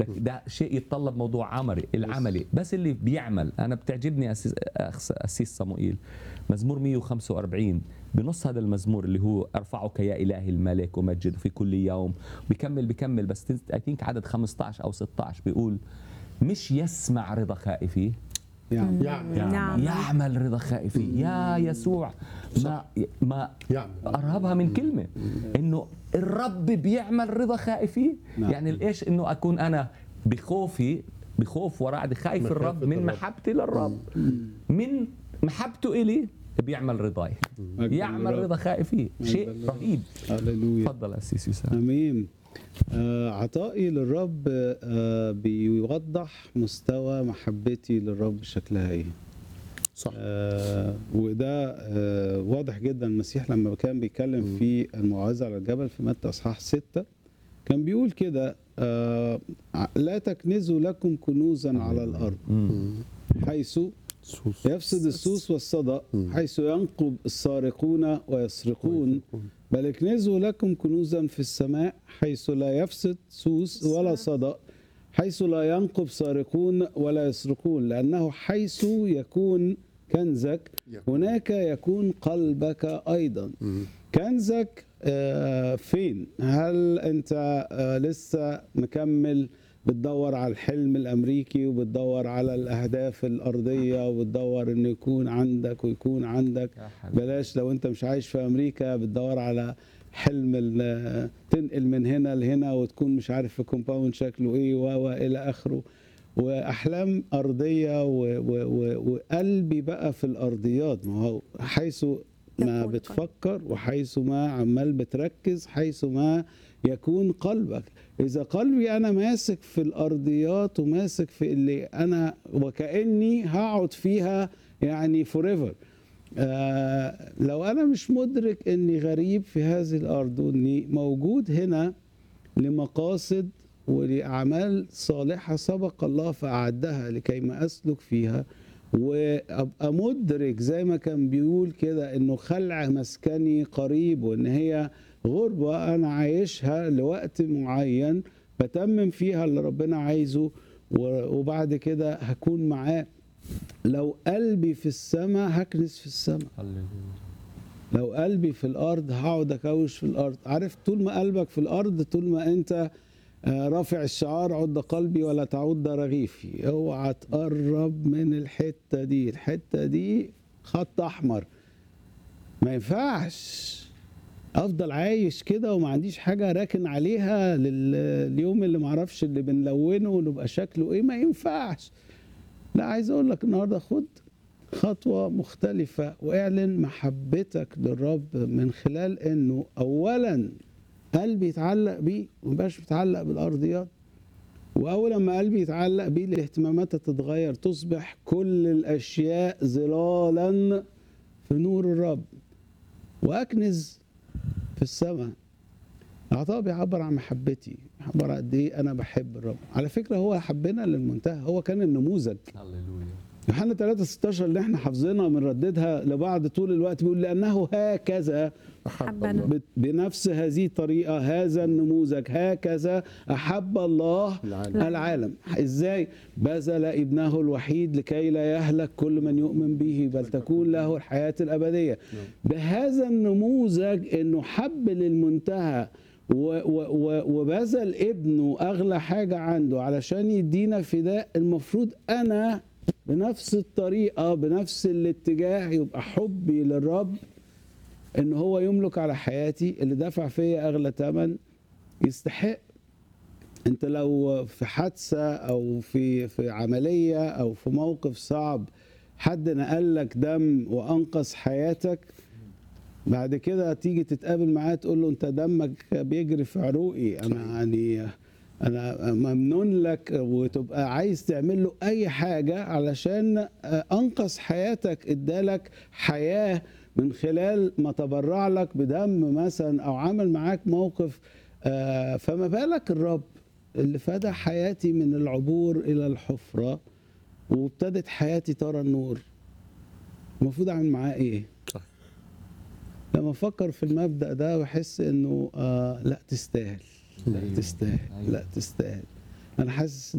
ده, ده شيء يتطلب موضوع عملي العملي بس اللي بيعمل انا بتعجبني أسيس, أخس- اسيس صموئيل مزمور 145 بنص هذا المزمور اللي هو ارفعك يا الهي الملك ومجد في كل يوم بكمل بكمل بس اي ثينك عدد 15 او 16 بيقول مش يسمع رضا خائفي يعني يعمل نعم. يعمل رضا خائفي يا يسوع ما ما يعمل قربها من كلمه انه الرب بيعمل رضا خائفي نعم. يعني ايش انه اكون انا بخوفي بخوف ورعد خايف مخافة الرب من الرب. محبتي للرب من محبته إلي بيعمل رضاي أكبر يعمل الرب. رضا خائفي شيء أكبر الرب. رهيب هللويا تفضل اسيس يوسف امين آه، عطائي للرب آه، بيوضح مستوى محبتي للرب شكلها ايه صح آه وده آه واضح جدا المسيح لما كان بيتكلم في الموعظة على الجبل في متى اصحاح ستة كان بيقول كده آه لا تكنزوا لكم كنوزا على الارض حيث سوس يفسد السوس والصدأ حيث ينقب السارقون ويسرقون بل اكنزوا لكم كنوزا في السماء حيث لا يفسد سوس ولا صدأ حيث لا ينقب سارقون ولا يسرقون لأنه حيث يكون كنزك هناك يكون قلبك أيضا كنزك آه، فين هل أنت آه، لسه مكمل بتدور على الحلم الامريكي وبتدور على الاهداف الارضيه وبتدور انه يكون عندك ويكون عندك يا حبيبي. بلاش لو انت مش عايش في امريكا بتدور على حلم ال- تنقل من هنا لهنا وتكون مش عارف في كومباوند شكله ايه و و الى اخره واحلام ارضيه و و و وقلبي بقى في الارضيات ما هو حيث ما يكون بتفكر وحيث ما عمال بتركز حيث ما يكون قلبك اذا قلبي انا ماسك في الارضيات وماسك في اللي انا وكاني هقعد فيها يعني فوريفر آه لو انا مش مدرك اني غريب في هذه الارض واني موجود هنا لمقاصد ولاعمال صالحه سبق الله فاعدها لكي ما اسلك فيها وابقى مدرك زي ما كان بيقول كده انه خلع مسكني قريب وان هي غربه انا عايشها لوقت معين بتمم فيها اللي ربنا عايزه و- وبعد كده هكون معاه لو قلبي في السماء هكنس في السماء لو قلبي في الارض هقعد اكوش في الارض عارف طول ما قلبك في الارض طول ما انت آه، رافع الشعار عد قلبي ولا تعد رغيفي اوعى تقرب من الحته دي الحته دي خط احمر ما ينفعش افضل عايش كده وما عنديش حاجه راكن عليها لليوم اللي معرفش اللي بنلونه ونبقى شكله ايه ما ينفعش لا عايز اقول لك النهارده خد خطوه مختلفه واعلن محبتك للرب من خلال انه اولا قلبي يتعلق بيه ومبقاش متعلق بالارضيات واول ما قلبي يتعلق بيه الاهتمامات تتغير تصبح كل الاشياء ظلالا في نور الرب واكنز في السماء العطاء بيعبر عن محبتي بيعبر قد ايه انا بحب الرب على فكره هو حبنا للمنتهى هو كان النموذج هللويا يوحنا 3 16 اللي احنا حافظينها بنرددها لبعض طول الوقت بيقول لانه هكذا أحب حبنا. الله بت- بنفس هذه الطريقه هذا النموذج هكذا احب الله العالم. العالم ازاي بذل ابنه الوحيد لكي لا يهلك كل من يؤمن به بل تكون له الحياه الابديه بهذا النموذج انه حب للمنتهى و- و- و- وبذل ابنه اغلى حاجه عنده علشان يدينا فداء المفروض انا بنفس الطريقه بنفس الاتجاه يبقى حبي للرب ان هو يملك على حياتي اللي دفع فيا اغلى ثمن يستحق انت لو في حادثه او في في عمليه او في موقف صعب حد نقل لك دم وانقذ حياتك بعد كده تيجي تتقابل معاه تقول له انت دمك بيجري في عروقي انا يعني انا ممنون لك وتبقى عايز تعمل له اي حاجه علشان انقذ حياتك ادالك حياه من خلال ما تبرع لك بدم مثلا او عمل معاك موقف آه، فما بالك الرب اللي فدى حياتي من العبور الى الحفره وابتدت حياتي ترى النور المفروض اعمل معاه ايه صح. لما افكر في المبدا ده بحس انه آه لا تستاهل لا أيوة. تستاهل أيوة. لا تستاهل انا حاسس